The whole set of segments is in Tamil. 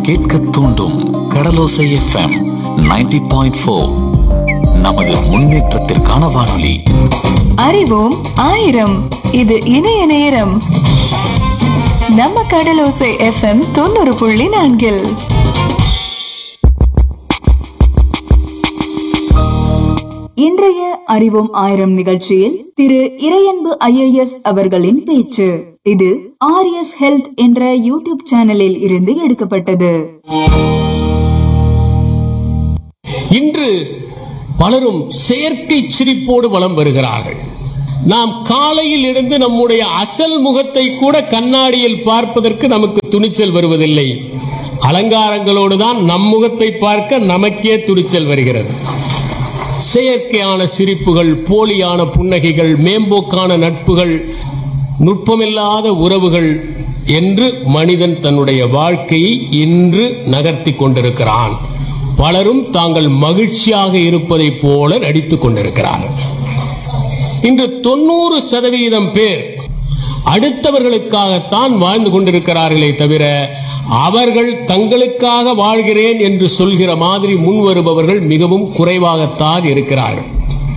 கேட்க தூண்டும் கடலோசை எஃப்எம் 90.4 பாயிண்ட் ஃபோர் நமது முன்னேற்றத்திற்கான வானொலி அறிவோம் ஆயிரம் இது இணைய நேரம் நம்ம கடலோசை எஃப்எம் தொண்ணூறு புள்ளி நான்கில் இன்றைய அறிவோம் ஆயிரம் நிகழ்ச்சியில் திரு இறையன்பு ஐஏஎஸ் அவர்களின் பேச்சு இது ஆர்எஸ் ஹெல்த் என்ற யூடியூப் சேனலில் இருந்து எடுக்கப்பட்டது இன்று பலரும் செயற்கை சிரிப்போடு வலம் வருகிறார்கள் நாம் காலையில் இருந்து நம்முடைய அசல் முகத்தை கூட கண்ணாடியில் பார்ப்பதற்கு நமக்கு துணிச்சல் வருவதில்லை அலங்காரங்களோடு தான் நம் முகத்தை பார்க்க நமக்கே துணிச்சல் வருகிறது செயற்கையான சிரிப்புகள் போலியான புன்னகைகள் மேம்போக்கான நட்புகள் நுட்பமில்லாத உறவுகள் என்று மனிதன் தன்னுடைய வாழ்க்கையை இன்று நகர்த்தி கொண்டிருக்கிறான் பலரும் தாங்கள் மகிழ்ச்சியாக இருப்பதைப் போல நடித்துக் கொண்டிருக்கிறார்கள் இன்று தொண்ணூறு சதவீதம் பேர் அடுத்தவர்களுக்காகத்தான் வாழ்ந்து கொண்டிருக்கிறார்களே தவிர அவர்கள் தங்களுக்காக வாழ்கிறேன் என்று சொல்கிற மாதிரி முன் வருபவர்கள் மிகவும் குறைவாகத்தான் இருக்கிறார்கள்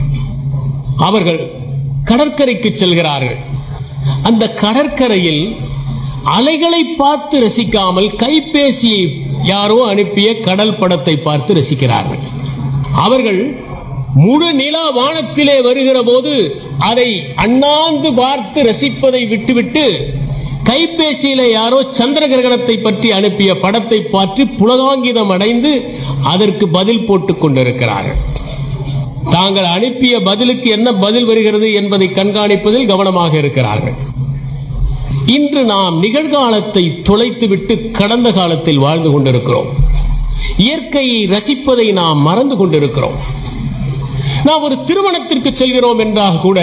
அவர்கள் கடற்கரைக்கு செல்கிறார்கள் அந்த கடற்கரையில் அலைகளை பார்த்து ரசிக்காமல் கைபேசியை யாரோ அனுப்பிய கடல் படத்தை பார்த்து ரசிக்கிறார்கள் அவர்கள் முழு நிலா வானத்திலே வருகிற போது அதை அண்ணாந்து பார்த்து ரசிப்பதை விட்டுவிட்டு கைபேசியில யாரோ சந்திர கிரகணத்தை பற்றி அனுப்பிய படத்தை பார்த்து புலகாங்கிதம் அடைந்து அதற்கு பதில் போட்டுக் கொண்டிருக்கிறார்கள் தாங்கள் அனுப்பிய பதிலுக்கு என்ன பதில் வருகிறது என்பதை கண்காணிப்பதில் கவனமாக இருக்கிறார்கள் இன்று நாம் நிகழ்காலத்தை தொலைத்துவிட்டு கடந்த காலத்தில் வாழ்ந்து கொண்டிருக்கிறோம் இயற்கையை ரசிப்பதை நாம் மறந்து கொண்டிருக்கிறோம் நாம் ஒரு திருமணத்திற்கு செல்கிறோம் என்றால் கூட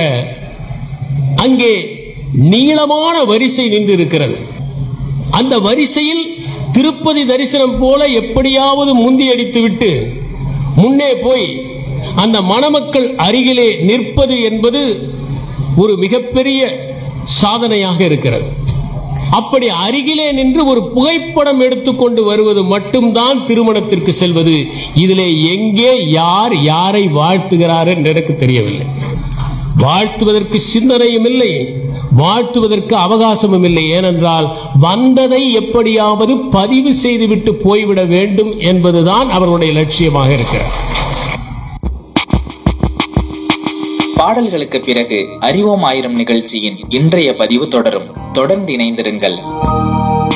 அங்கே நீளமான வரிசை நின்று இருக்கிறது அந்த வரிசையில் திருப்பதி தரிசனம் போல எப்படியாவது முந்தி அடித்துவிட்டு முன்னே போய் அந்த மணமக்கள் அருகிலே நிற்பது என்பது ஒரு மிகப்பெரிய சாதனையாக இருக்கிறது அப்படி அருகிலே நின்று ஒரு புகைப்படம் எடுத்துக்கொண்டு வருவது மட்டும்தான் திருமணத்திற்கு செல்வது இதிலே எங்கே யார் யாரை வாழ்த்துகிறார் என்று எனக்கு தெரியவில்லை வாழ்த்துவதற்கு சிந்தனையும் இல்லை வாழ்த்துவதற்கு அவகாசமும் இல்லை ஏனென்றால் வந்ததை எப்படியாவது பதிவு செய்துவிட்டு போய்விட வேண்டும் என்பதுதான் அவர்களுடைய லட்சியமாக இருக்கிறது பாடல்களுக்கு பிறகு அறிவோம் ஆயிரம் நிகழ்ச்சியின் இன்றைய பதிவு தொடரும் தொடர்ந்து இணைந்திருங்கள்